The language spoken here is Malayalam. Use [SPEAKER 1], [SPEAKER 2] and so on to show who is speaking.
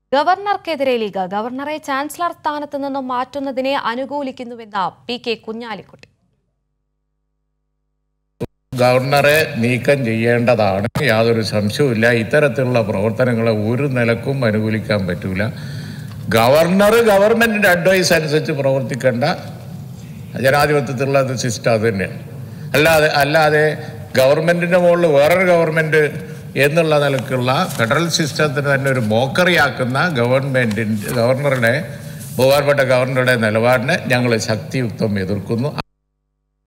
[SPEAKER 1] ഗവർണർക്കെതിരെ ലീഗ് ഗവർണറെ ചാൻസലർ സ്ഥാനത്ത് നിന്നും മാറ്റുന്നതിനെ അനുകൂലിക്കുന്നുവെന്ന് പി കെ കുഞ്ഞാലിക്കുട്ടി
[SPEAKER 2] ഗവർണറെ നീക്കം ചെയ്യേണ്ടതാണ് യാതൊരു സംശയവുമില്ല ഇത്തരത്തിലുള്ള പ്രവർത്തനങ്ങളെ ഒരു നിലക്കും അനുകൂലിക്കാൻ പറ്റൂല ഗവർണർ ഗവൺമെന്റിന്റെ അഡ്വൈസ് അനുസരിച്ച് പ്രവർത്തിക്കേണ്ട ജനാധിപത്യത്തിലുള്ള സിസ്റ്റം അത് തന്നെയാണ് അല്ലാതെ അല്ലാതെ ഗവൺമെന്റിന്റെ മുകളിൽ വേറൊരു ഗവൺമെന്റ് എന്നുള്ള നിലക്കുള്ള ഫെഡറൽ സിസ്റ്റത്തിന് തന്നെ ഒരു മോക്കറിയാക്കുന്ന ഗവൺമെന്റിന്റെ ഗവർണറുടെ ബഹുമാനപ്പെട്ട ഗവർണറുടെ നിലപാടിനെ ഞങ്ങൾ ശക്തിയുക്തം എതിർക്കുന്നു